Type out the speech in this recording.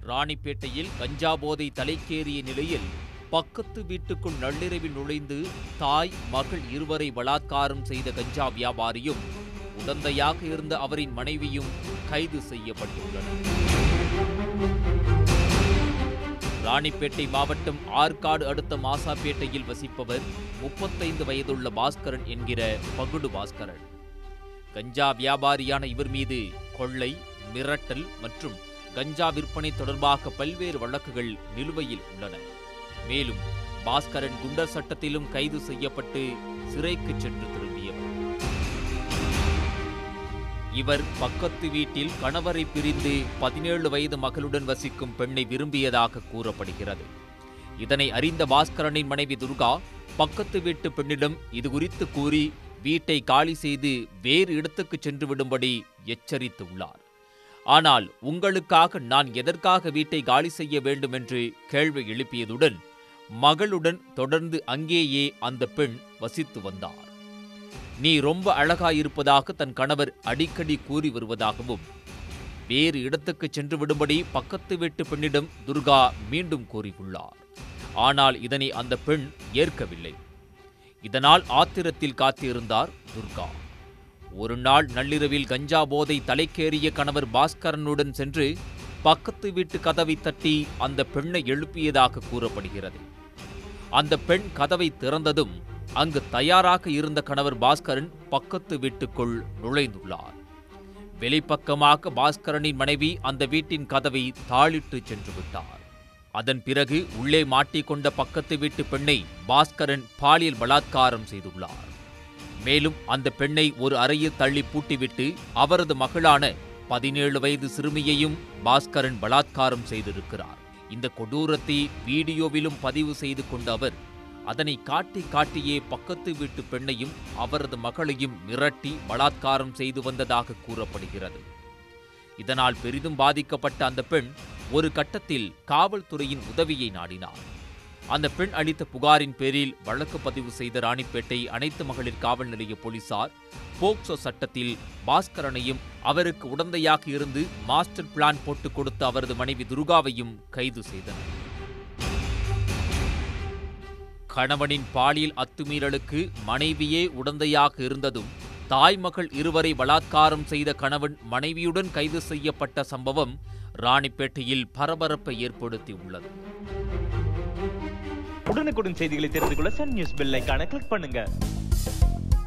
ராணிப்பேட்டையில் கஞ்சா போதை தலைக்கேறிய நிலையில் பக்கத்து வீட்டுக்குள் நள்ளிரவில் நுழைந்து தாய் மகள் இருவரை பலாத்காரம் செய்த கஞ்சா வியாபாரியும் உடந்தையாக இருந்த அவரின் மனைவியும் கைது செய்யப்பட்டுள்ளனர் ராணிப்பேட்டை மாவட்டம் ஆற்காடு அடுத்த மாசாப்பேட்டையில் வசிப்பவர் முப்பத்தைந்து வயதுள்ள பாஸ்கரன் என்கிற பகுடு பாஸ்கரன் கஞ்சா வியாபாரியான இவர் மீது கொள்ளை மிரட்டல் மற்றும் கஞ்சா விற்பனை தொடர்பாக பல்வேறு வழக்குகள் நிலுவையில் உள்ளன மேலும் பாஸ்கரன் குண்டர் சட்டத்திலும் கைது செய்யப்பட்டு சிறைக்கு சென்று திரும்பியவர் இவர் பக்கத்து வீட்டில் கணவரை பிரிந்து பதினேழு வயது மகளுடன் வசிக்கும் பெண்ணை விரும்பியதாக கூறப்படுகிறது இதனை அறிந்த பாஸ்கரனின் மனைவி துர்கா பக்கத்து வீட்டு பெண்ணிடம் இது குறித்து கூறி வீட்டை காலி செய்து வேறு இடத்துக்கு சென்று விடும்படி எச்சரித்துள்ளார் ஆனால் உங்களுக்காக நான் எதற்காக வீட்டை காலி செய்ய வேண்டும் என்று கேள்வி எழுப்பியதுடன் மகளுடன் தொடர்ந்து அங்கேயே அந்த பெண் வசித்து வந்தார் நீ ரொம்ப அழகாயிருப்பதாக தன் கணவர் அடிக்கடி கூறி வருவதாகவும் வேறு இடத்துக்கு சென்று விடும்படி பக்கத்து வீட்டு பெண்ணிடம் துர்கா மீண்டும் கூறியுள்ளார் ஆனால் இதனை அந்த பெண் ஏற்கவில்லை இதனால் ஆத்திரத்தில் காத்திருந்தார் துர்கா ஒரு நாள் நள்ளிரவில் கஞ்சா போதை தலைக்கேறிய கணவர் பாஸ்கரனுடன் சென்று பக்கத்து வீட்டு கதவை தட்டி அந்த பெண்ணை எழுப்பியதாக கூறப்படுகிறது அந்த பெண் கதவை திறந்ததும் அங்கு தயாராக இருந்த கணவர் பாஸ்கரன் பக்கத்து வீட்டுக்குள் நுழைந்துள்ளார் வெளிப்பக்கமாக பாஸ்கரனின் மனைவி அந்த வீட்டின் கதவை தாளிட்டு சென்று விட்டார் அதன் பிறகு உள்ளே மாட்டிக்கொண்ட பக்கத்து வீட்டு பெண்ணை பாஸ்கரன் பாலியல் பலாத்காரம் செய்துள்ளார் மேலும் அந்த பெண்ணை ஒரு அறையில் தள்ளி பூட்டிவிட்டு அவரது மகளான பதினேழு வயது சிறுமியையும் பாஸ்கரன் பலாத்காரம் செய்திருக்கிறார் இந்த கொடூரத்தை வீடியோவிலும் பதிவு செய்து கொண்ட அவர் அதனை காட்டி காட்டியே பக்கத்து வீட்டு பெண்ணையும் அவரது மகளையும் மிரட்டி பலாத்காரம் செய்து வந்ததாக கூறப்படுகிறது இதனால் பெரிதும் பாதிக்கப்பட்ட அந்த பெண் ஒரு கட்டத்தில் காவல்துறையின் உதவியை நாடினார் அந்த பெண் அளித்த புகாரின் பேரில் வழக்கு பதிவு செய்த ராணிப்பேட்டை அனைத்து மகளிர் காவல் நிலைய போலீசார் போக்சோ சட்டத்தில் பாஸ்கரனையும் அவருக்கு உடந்தையாக இருந்து மாஸ்டர் பிளான் போட்டு கொடுத்த அவரது மனைவி துர்காவையும் கைது செய்தனர் கணவனின் பாலியல் அத்துமீறலுக்கு மனைவியே உடந்தையாக இருந்ததும் தாய் மகள் இருவரை பலாத்காரம் செய்த கணவன் மனைவியுடன் கைது செய்யப்பட்ட சம்பவம் ராணிப்பேட்டையில் பரபரப்பை ஏற்படுத்தியுள்ளது உடனுக்குடன் செய்திகளை தெரிந்து கொள்ள சன் நியூஸ் பெல் ஐகானை கிளிக் பண்ணுங்க